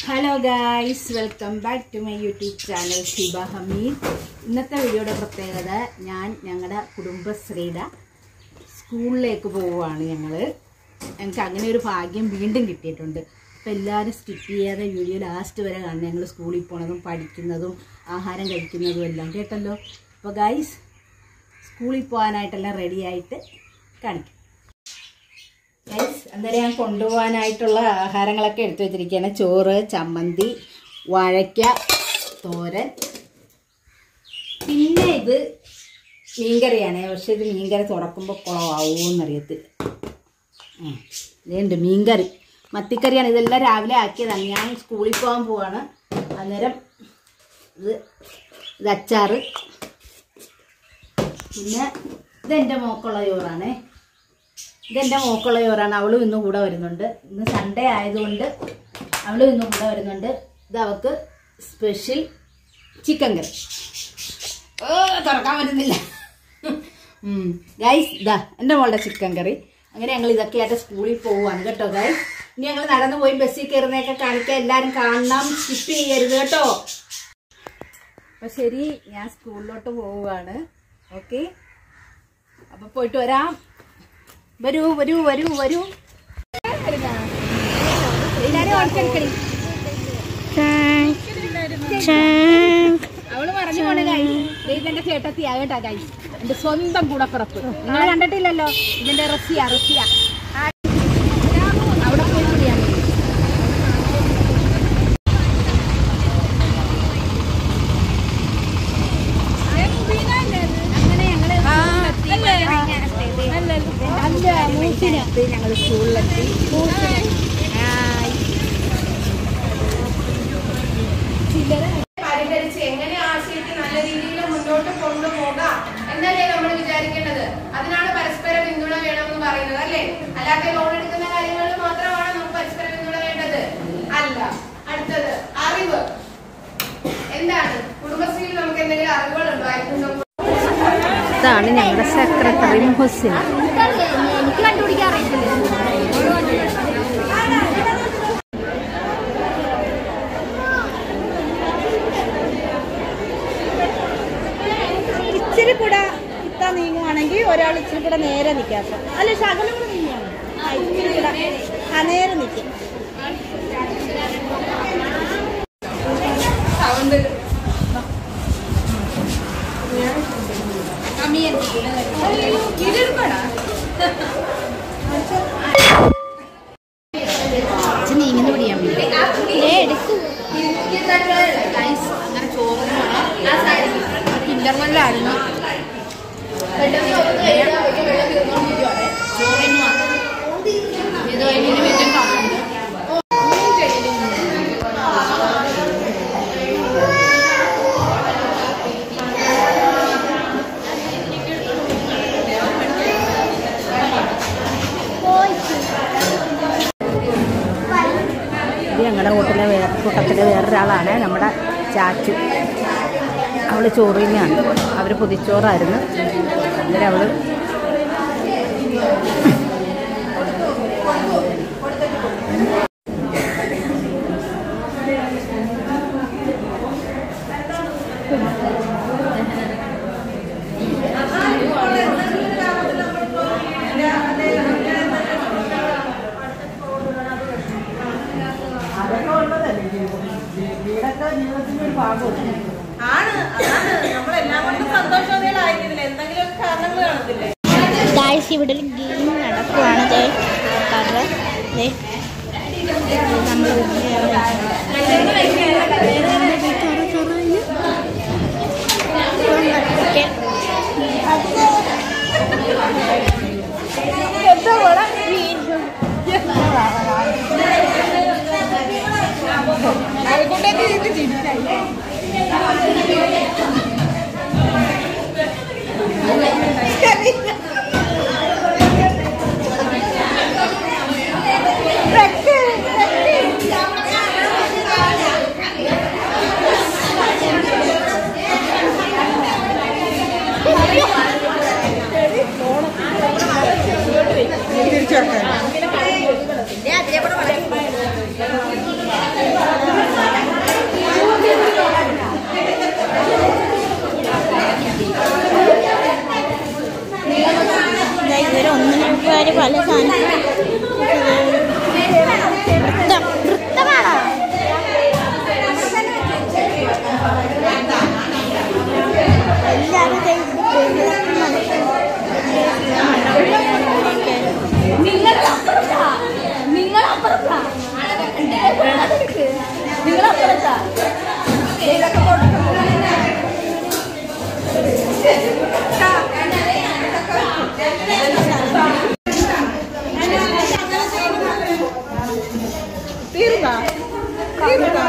Hello guys welcome back to my YouTube channel Shiba Hameed ഇന്നത്തെ വീഡിയോയുടെ പ്രത്യേകത ഞാൻ ഞങ്ങളുടെ കുടുംബശ്രീയുടെ സ്കൂളിലേക്ക് പോവുകയാണ് ഞങ്ങൾ ഞങ്ങൾക്ക് അങ്ങനെ ഒരു ഭാഗ്യം വീണ്ടും കിട്ടിയിട്ടുണ്ട് അപ്പോൾ എല്ലാവരും സ്കിപ്പ് ചെയ്യാതെ വീഡിയോ ലാസ്റ്റ് വരെ കാണുന്നത് ഞങ്ങൾ സ്കൂളിൽ പോണതും പഠിക്കുന്നതും ആഹാരം കഴിക്കുന്നതും എല്ലാം കേട്ടല്ലോ അപ്പോൾ ഗായ്സ് സ്കൂളിൽ പോകാനായിട്ടെല്ലാം റെഡിയായിട്ട് കാണിക്കാം ഗൈസ് അന്നേരം ഞാൻ കൊണ്ടുപോകാനായിട്ടുള്ള ആഹാരങ്ങളൊക്കെ എടുത്തു വെച്ചിരിക്കുകയാണ് ചോറ് ചമ്മന്തി വാഴയ്ക്ക തോരൻ പിന്നെ ഇത് മീൻകറിയാണ് പക്ഷെ ഇത് മീൻകറി തുറക്കുമ്പോൾ കുളമാവുമെന്നറിയത്തില്ല ഉം. ഇതുണ്ട് മീൻകറി മത്തിക്കറിയാണ് ഇതെല്ലാം രാവിലെ ആക്കിയതാണ് ഞാൻ സ്കൂളിൽ പോകാൻ പോവാണ് അന്നേരം ഇത് ഇത് അച്ചാറ് പിന്നെ ഇതെൻ്റെ മോക്കുള്ള ചോറാണേ ഇതെൻ്റെ മോക്കുള്ള ചോറാണ് അവളും ഇന്ന് കൂടെ വരുന്നുണ്ട് ഇന്ന് സൺഡേ ആയതുകൊണ്ട് അവളും ഇന്ന് കൂടെ വരുന്നുണ്ട് ഇത് അവൾക്ക് സ്പെഷ്യൽ ചിക്കൻ കറി ഓ തുറക്കാൻ പറ്റുന്നില്ല ഗൈസ് ഇതാ എൻ്റെ മോളുടെ ചിക്കൻ കറി അങ്ങനെ ഞങ്ങൾ ഇതൊക്കെ ആയിട്ട് സ്കൂളിൽ പോവുകയാണ് കേട്ടോ ഗൈസ് ഇനി ഞങ്ങൾ നടന്നു പോയി ബസ്സിൽ കയറുന്നതൊക്കെ കാണിക്കാൻ എല്ലാവരും കാണണം സ്കിപ്പ് ചെയ്യരുത് കേട്ടോ അപ്പം ശരി ഞാൻ സ്കൂളിലോട്ട് പോവുകയാണ് ഓക്കെ അപ്പം പോയിട്ട് വരാം വരൂ വരൂ വരൂ വരൂ എല്ലാരും ഓടിച്ചെടുക്കണി അവള് പറഞ്ഞു പോണ ഗൈസ് ഇതെന്റെ ചേട്ടത്തിയാ കേട്ടാ ഗൈസ് എന്റെ സ്വന്തം കൂടപ്പിറപ്പ് നിങ്ങൾ കണ്ടിട്ടില്ലല്ലോ ഇതിന്റെ റസിയ റസിയ ആ, അവിടെ പോയി കുടിയാണ് അങ്ങനെ ഞങ്ങള് അല്ല മൂസിനകത്ത് ഞങ്ങൾ സ്കൂളിലെത്തി ഹായ്. പരിഹരിച്ച് എങ്ങനെ ആശയത്തെ നല്ല രീതിയിൽ മുന്നോട്ട് കൊണ്ടുപോകാം എന്നല്ലേ നമ്മൾ വിചാരിക്കേണ്ടത് അതിനാണ് പരസ്പര പിന്തുണ വേണമെന്ന് പറയുന്നത് അല്ലേ അല്ലാതെ ലോൺ എടുക്കുന്ന കാര്യങ്ങളിൽ മാത്രമാണ് നമുക്ക് പരസ്പര പിന്തുണ വേണ്ടത് അല്ല അടുത്തത് അറിവ് എന്താണ് കുടുംബശ്രീയിൽ നമുക്ക് എന്തെങ്കിലും അറിവുകളുണ്ടോ ആയിരിക്കും ഇതാണ് ഞങ്ങളുടെ സെക്രട്ടറി മുഹസിൻ എനിക്ക് കണ്ടുപിടിക്കാൻ അറിയത്തില്ല ഇച്ചിരി കൂടെ ഇത്താ നീങ്ങുവാണെങ്കിൽ ഒരാൾ ഇച്ചിരി കൂടെ നേരെ നിൽക്കാം അല്ല ശകലം കൂടെ നീങ്ങിയാണ് ആ ഇച്ചിരി കൂടെ ആ നേരെ നിൽക്കും നീങ്ങുന്ന പിടിയാൻ അങ്ങനെ ചോറിന് ഇന്റർവെല്ലായിരുന്നു ചോറിന് ഇത് കഴിഞ്ഞതിന് വീണ്ടും കാപ്പുണ്ട് ഇത് ഞങ്ങളുടെ കൂട്ടിലെ വേറെ കൂട്ടത്തിലെ വേറൊരാളാണ് നമ്മുടെ ചാച്ചു അവൾ ചോറ് തന്നെയാണ് അവർ പൊതിച്ചോറായിരുന്നു അന്നേരം അവൾ ആണ് ആണ് നമ്മളെല്ലാം കൊണ്ടും സന്തോഷവതികളായിരിക്കുന്നില്ല എന്തെങ്കിലും കാരണങ്ങൾ കാണത്തില്ലേ ഗായ്സ് ഇവിടെ ഒരു ഗെയിം നടക്കുവാണ് ദേ ആൾക്കാരുടെ ദേ നമ്മൾ ആ കൂട്ടുകാർ പല സാധനം വൃത്തം വൃത്തമാണോ എല്ലാവരും ദേ ഇത് നിങ്ങൾ അപ്പുറത്താ നിങ്ങൾ അപ്പുറത്താ നിങ്ങൾ അപ്പുറത്താ ഇതൊക്കെ തീർന്നാ തീർന്നാ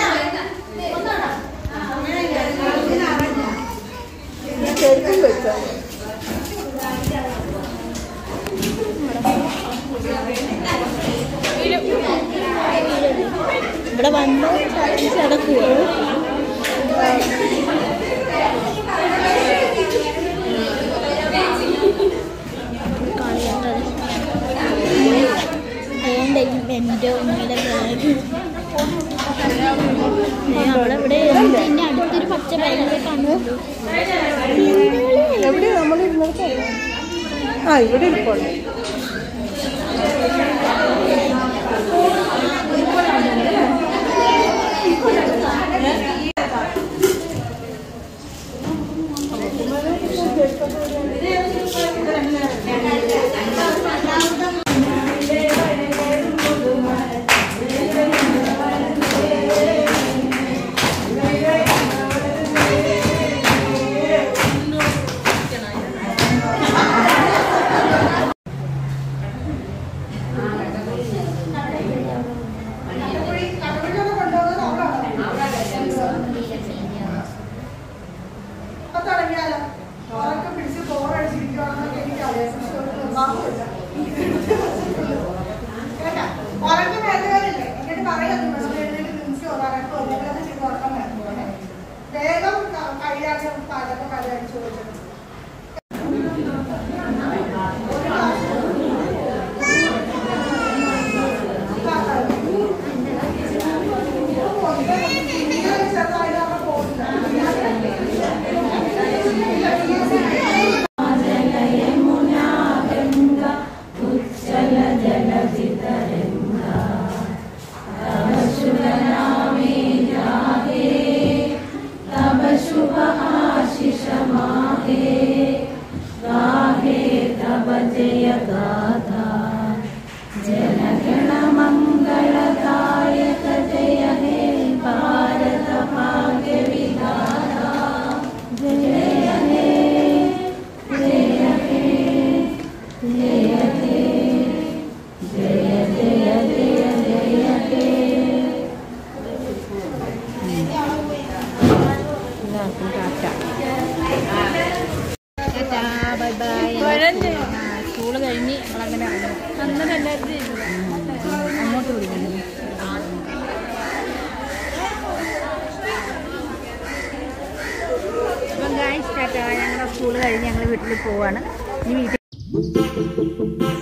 ശരിക്കും വെച്ചോ ഇവിടെ വന്ന് നടക്കുക അതുകൊണ്ട് എൻ്റെ ഉമ്മയുടെ ബാഗ് അവളെവിടെ എൻ്റെ അടുത്തൊരു പച്ച ബാഗൊക്കെ കാണുന്നുള്ളൂ എവിടെ നമ്മൾ ഇരുന്നത് ആ ഇവിടെ ഇരിപ്പുണ്ട് വേഗം കഴിയാതെ പാചകം പരിഹരിച്ചു കൊടുക്കണം ബൈ ബൈ സ്കൂള് കഴിഞ്ഞ് നമ്മളങ്ങനെ ഇറങ്ങും അങ്ങോട്ട് വിളിക്കുന്നു അപ്പം ഗായ്സ് ടാറ്റ ഞങ്ങളുടെ സ്കൂള് കഴിഞ്ഞ് ഞങ്ങൾ വീട്ടിൽ പോവാണ് ഇനി വീട്ടിൽ